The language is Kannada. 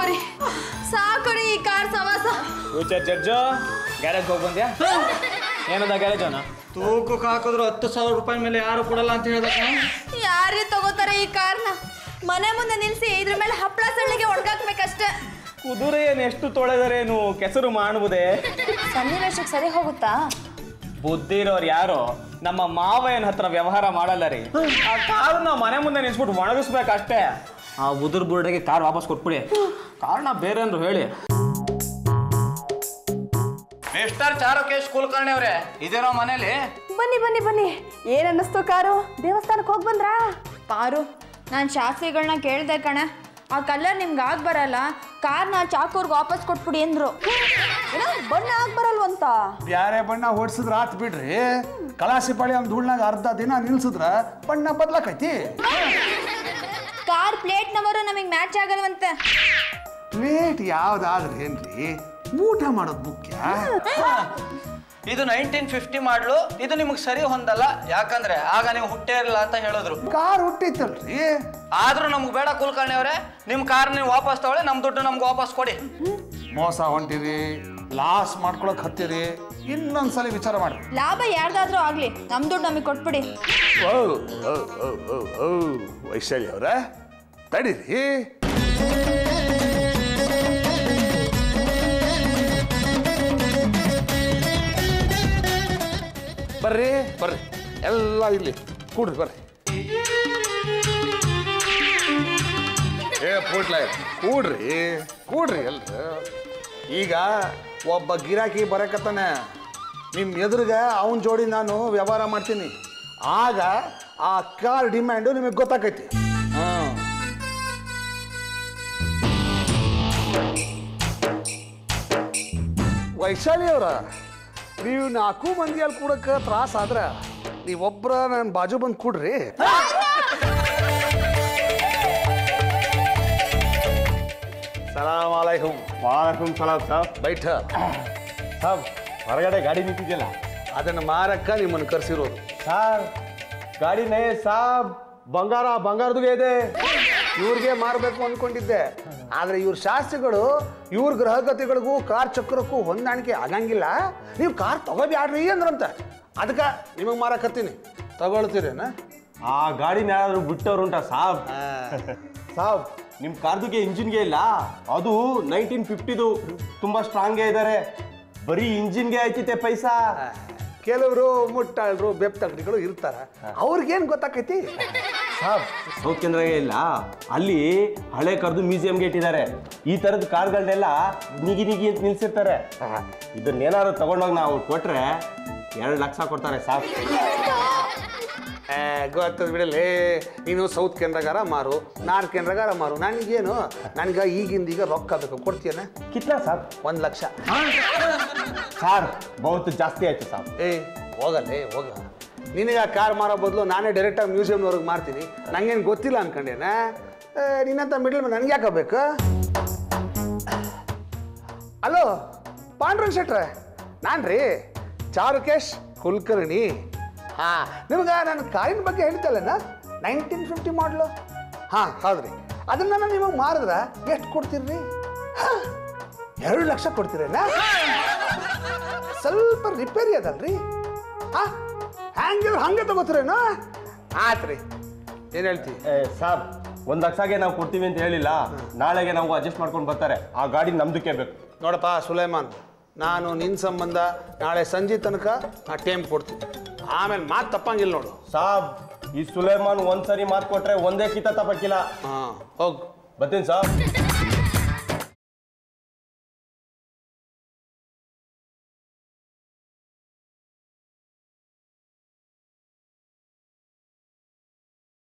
ಸಾಕುರಿ ಸಾಕುರಿ ಈ ಕಾರ್ ಸವಾಸ ಫ್ಯೂಚರ್ ಜಡ್ಜು ಗ್ಯಾರೇಜ್ ಹೋಗಿ ಬಂದ್ಯಾ ಏನದ ಗ್ಯಾರೇಜ್ ಅವನ ತೂಕಕ್ಕೆ ಹಾಕಿದ್ರು ಹತ್ತು ಸಾವಿರ ರೂಪಾಯಿ ಮೇಲೆ ಯಾರು ಕೊಡಲ್ಲ ಅಂತ ಹೇಳ್ದ ಯಾರೇ ತಗೋತಾರೆ ಈ ಕಾರ್ನ ಮನೆ ಮುಂದೆ ನಿಲ್ಸಿ ಇದ್ರ ಮೇಲೆ ಹಪ್ಪಳ ಸಳ್ಳಿಗೆ ಒಣಗಾಕ್ಬೇಕಷ್ಟೇ ಕುದುರೆ ಏನು ಎಷ್ಟು ತೊಳೆದರೇನು ಕೆಸರು ಮಾಡುವುದೇ ಸನ್ನಿವೇಶಕ್ಕೆ ಸರಿ ಹೋಗುತ್ತಾ ಬುದ್ಧಿ ಇರೋರು ಯಾರು ನಮ್ಮ ಮಾವಯ್ಯನ ಹತ್ರ ವ್ಯವಹಾರ ಮಾಡಲ್ಲ ರೀ ಆ ಕಾರನ್ನ ಮನೆ ಮುಂದೆ ನಿಲ್ಸ್ಬಿಟ್ಟು ಒಣಗಿಸ್ಬೇಕಷ್ಟೇ ಆ ಉದುರ್ ಬುರುಡೆಗೆ ಕಾರ್ ವಾಪಸ್ ಕೊಟ್ಬಿಡಿ ಕಾರಣ ಬೇರೆ ಅಂದ್ರು ಹೇಳಿ ಮಿಸ್ಟರ್ ಚಾರುಕೇಶ್ ಕುಲಕರ್ಣಿ ಅವರೇ ಇದಿರೋ ಮನೇಲಿ ಬನ್ನಿ ಬನ್ನಿ ಬನ್ನಿ ಏನ್ ಅನ್ನಿಸ್ತು ಕಾರು ದೇವಸ್ಥಾನಕ್ಕೆ ಹೋಗಿ ಬಂದ್ರಾ ಪಾರು ನಾನು ಶಾಸ್ತ್ರಿಗಳನ್ನ ಕೇಳ್ದೆ ಕಣೆ ಆ ಕಲರ್ ನಿಮ್ಗೆ ಆಗ್ ಬರಲ್ಲ ಕಾರ್ನ ಚಾಕೂರ್ಗೆ ವಾಪಸ್ ಕೊಟ್ಬಿಡಿ ಅಂದ್ರು ಏನೋ ಬಣ್ಣ ಆಗ್ ಬರಲ್ವಂತ ಬ್ಯಾರೆ ಬಣ್ಣ ಹೊಡ್ಸಿದ್ರ ಆತ್ ಬಿಡ್ರಿ ಕಲಾಸಿ ಪಾಳಿ ಅವ್ನ ಧೂಳ್ನಾಗ ಅರ್ಧ ದಿನ ನಿಲ್ಸಿದ್ರ ಬಣ್ಣ ಬದ್ಲಾಕೈತಿ ಕಾರ್ ಪ್ಲೇಟ್ ನಂಬರು ನಮಗೆ ಮ್ಯಾಚ್ ಆಗಲ್ವಂತೆ ಪ್ಲೇಟ್ ಯಾವ್ದಾದ್ರೆ ಏನ್ರಿ ಊಟ ಮಾಡೋದು ಮುಖ್ಯ ಇದು ನೈನ್ಟೀನ್ ಫಿಫ್ಟಿ ಮಾಡ್ಲು ಇದು ನಿಮಗೆ ಸರಿ ಹೊಂದಲ್ಲ ಯಾಕಂದ್ರೆ ಆಗ ನೀವು ಹುಟ್ಟೇ ಇರಲ್ಲ ಅಂತ ಹೇಳಿದ್ರು ಕಾರ್ ಹುಟ್ಟಿತ್ತಲ್ರಿ ಆದ್ರೂ ನಮ್ಗೆ ಬೇಡ ಕುಲಕರ್ಣಿ ಅವರೇ ನಿಮ್ಮ ಕಾರ್ ನೀವು ವಾಪಸ್ ತಗೊಳ್ಳಿ ನಮ್ಮ ದುಡ್ಡು ನಮ್ಗೆ ವಾಪಸ್ ಕೊಡಿ ಮೋಸ ಹೊಂಟಿರಿ ಲಾಸ್ ಮಾಡ್ಕೊಳಕ್ ಹತ್ತಿರಿ ಇನ್ನೊಂದ್ಸಲ ವಿಚಾರ ಮಾಡಿ ಲಾಭ ಯಾರ್ದಾದ್ರೂ ಆಗ್ಲಿ ನಮ್ ದುಡ್ಡು ನಮಗೆ ಕೊಟ್ಬಿಡಿ ವೈಶಾಲಿ ಅವ್ರ ತಡೀರಿ ಬರ್ರಿ ಬರ್ರಿ ಎಲ್ಲ ಇಲ್ಲಿ ಕೂಡ್ರಿ ಬರ್ರಿ ಏ ಪೂಟ್ಲ ಕೂಡ್ರಿ ಕೂಡ್ರಿ ಎಲ್ರು ಈಗ ಒಬ್ಬ ಗಿರಾಕಿ ಬರಕತ್ತಾನೆ ನಿಮ್ಮ ಎದುರಿಗೆ ಅವನ ಜೋಡಿ ನಾನು ವ್ಯವಹಾರ ಮಾಡ್ತೀನಿ ಆಗ ಆ ಕಾರ್ ಡಿಮ್ಯಾಂಡು ನಿಮಗೆ ಗೊತ್ತಾಕೈತಿ ಹಾಂ ವೈಶಾಲಿ ಅವರ ನೀವು ನಾಲ್ಕು ಮಂದಿ ಅಲ್ಲಿ ಕೂಡಕ್ಕೆ ತ್ರಾಸ ಆದ್ರೆ ನೀವೊಬ್ಬರ ನನ್ನ ಬಾಜು ಬಂದು ಕೂಡ್ರಿ ಸಲಾಮ್ ಅಲೈಕುಂ ವಾಲಕುಂ ಸಲಾಮ್ ಸಾಬ್ ಬೈಠ ಸಾಬ್ ಹೊರಗಡೆ ಗಾಡಿ ನಿಂತಿದ್ಯಲ್ಲ ಅದನ್ನು ಮಾರಕ್ಕ ನಿಮ್ಮನ್ನು ಕರೆಸಿರೋದು ಸಾರ್ ಗಾಡಿ ನೇ ಸಾಬ್ ಬಂಗಾರ ಬಂಗಾರದುಗೆ ಇದೆ ಇವ್ರಿಗೆ ಮಾರಬೇಕು ಅಂದ್ಕೊಂಡಿದ್ದೆ ಆದ್ರೆ ಇವ್ರ ಶಾಸ್ತ್ರಿಗಳು ಇವ್ರ ಗ್ರಹಗತಿಗಳಿಗೂ ಕಾರ್ ಚಕ್ರಕ್ಕೂ ಹೊಂದಾಣಿಕೆ ಆಗಂಗಿಲ್ಲ ನೀವು ಕಾರ್ ತಗೋಬ್ಯಾಡ್ರಿ ಅಂದ್ರಂತ ಅದಕ್ಕೆ ನಿಮಗೆ ಮಾರಕತ್ತೀನಿ ತಗೊಳ್ತೀರೇನ ಆ ಗಾಡಿನ ಯಾರಾದ್ರೂ ಬಿಟ್ಟವ್ರು ಉಂಟಾ ಸಾಬ್ ಸಾಬ್ ನಿಮ್ ಕಾರ್ದುಗೆ ಇಂಜಿನ್ಗೆ ಇಲ್ಲ ಅದು ನೈನ್ಟೀನ್ ಫಿಫ್ಟಿದು ತುಂಬಾ ಸ್ಟ್ರಾಂಗೇ ಇದ್ದಾರೆ ಬರೀ ಇಂಜಿನ್ಗೆ ಆಯ್ತಿತ್ತೆ ಪೈಸಾ ಕೆಲವರು ಮುಟ್ಟಾಳ್ರು ಬೆಪ್ತಗಡಿಗಳು ಇರ್ತಾರ ಅವ್ರಿಗೇನು ಗೊತ್ತಾಕೈತಿ ಸಾಬ್ ಸೌತ್ ಕೇಂದ್ರಗೆ ಇಲ್ಲ ಅಲ್ಲಿ ಹಳೆ ಕರ್ದು ಮ್ಯೂಸಿಯಂಗೆ ಇಟ್ಟಿದ್ದಾರೆ ಈ ತರದ ಕಾರ್ಗಳನ್ನೆಲ್ಲ ನಿಗಿ ನಿಗಿ ಅಂತ ನಿಲ್ಸಿರ್ತಾರೆ ಇದನ್ನೇನಾದ್ರು ತಗೊಂಡೋಗಿ ನಾವು ಕೊಟ್ರೆ ಎರಡು ಲಕ್ಷ ಕೊಡ್ತಾರೆ ಸಾಬ್ ಗೊತ್ತದ ಬಿಡಲೇ ನೀನು ಸೌತ್ ಕೇಂದ್ರಗಾರ ಮಾರು ನಾರ್ತ್ ಕೇಂದ್ರಗಾರ ಮಾರು ನನಗೇನು ನನಗೆ ಈಗಿಂದ ಈಗ ರೊಕ್ಕ ಬೇಕು ಕೊಡ್ತೀಯನ ಕಿತ್ನಾ ಸಾಬ್ ಒಂದು ಲಕ್ಷ ಸಾರ್ ಬಹುತ್ ಜಾಸ್ತಿ ಆಯ್ತು ಸಾಬ್ ಏ ಹೋಗಲ್ಲೇ ಹೋಗ ನಿನಗೆ ಆ ಕಾರ್ ಮಾರೋ ಬದಲು ನಾನೇ ಡೈರೆಕ್ಟಾಗಿ ಮ್ಯೂಸಿಯಮ್ನವ್ರಿಗೆ ಮಾಡ್ತೀನಿ ನಂಗೇನು ಗೊತ್ತಿಲ್ಲ ಅನ್ಕೊಂಡೇನ ಏ, ನಿನ್ನಂತ ಮಿಡಲ್ ನನಗೆ ಯಾಕೆ ಬೇಕು ಹಲೋ ಪಾಂಡ್ರಂಗ್ ಶೆಟ್ರೆ ನಾನು ರೀ ಚಾರುಕೇಶ್ ಕುಲಕರ್ಣಿ ಹಾಂ ನಿಮ್ಗೆ ನಾನು ಕಾರಿನ ಬಗ್ಗೆ ಹೇಳ್ತಲ್ಲನ ನೈನ್ಟೀನ್ ಫಿಫ್ಟಿ ಮಾಡಲು ಹಾಂ ಹೌದ್ರಿ ಅದನ್ನ ನಾನು ನಿಮಗೆ ಮಾರಿದ್ರೆ ಎಷ್ಟು ಕೊಡ್ತೀರಿ ಎರಡು ಲಕ್ಷ ಕೊಡ್ತೀರೇನಾ ಸ್ವಲ್ಪ ರಿಪೇರಿ ಅದಲ್ರಿ ಹಾ ಹ್ಯಾಂಗಿದ್ರೆ ಹಂಗೆ ತಗೋತೀರೇನೋ ಆತ್ರಿ ಏನು ಹೇಳ್ತಿ ಏ, ಸಾಬ್ ಒಂದ್ ಲಕ್ಷಗೆ ನಾವು ಕೊಡ್ತೀವಿ ಅಂತ ಹೇಳಿಲ್ಲ ನಾಳೆಗೆ ನಾವು ಅಡ್ಜಸ್ಟ್ ಮಾಡ್ಕೊಂಡು ಬರ್ತಾರೆ ಆ ಗಾಡಿ ನಮ್ದಕ್ಕೆ ಬೇಕು ನೋಡಪ್ಪ ಸುಲೈಮಾನ್ ನಾನು ನಿನ್ನ ಸಂಬಂಧ ನಾಳೆ ಸಂಜೆ ತನಕ ಆ ಟೈಮ್ ಕೊಡ್ತೀನಿ ಆಮೇಲೆ ಮಾತು ತಪ್ಪಂಗಿಲ್ಲ ನೋಡು ಸಾಬ್ ಈ ಸುಲೇಮಾನ್ ಒಂದ್ಸರಿ ಮಾತು ಕೊಟ್ರೆ ಒಂದೇ ಕಿತ ತಪ್ಪಕ್ಕಿಲ್ಲ ಹಾಂ ಹೋಗು ಬರ್ತೀನಿ ಸಾಬ್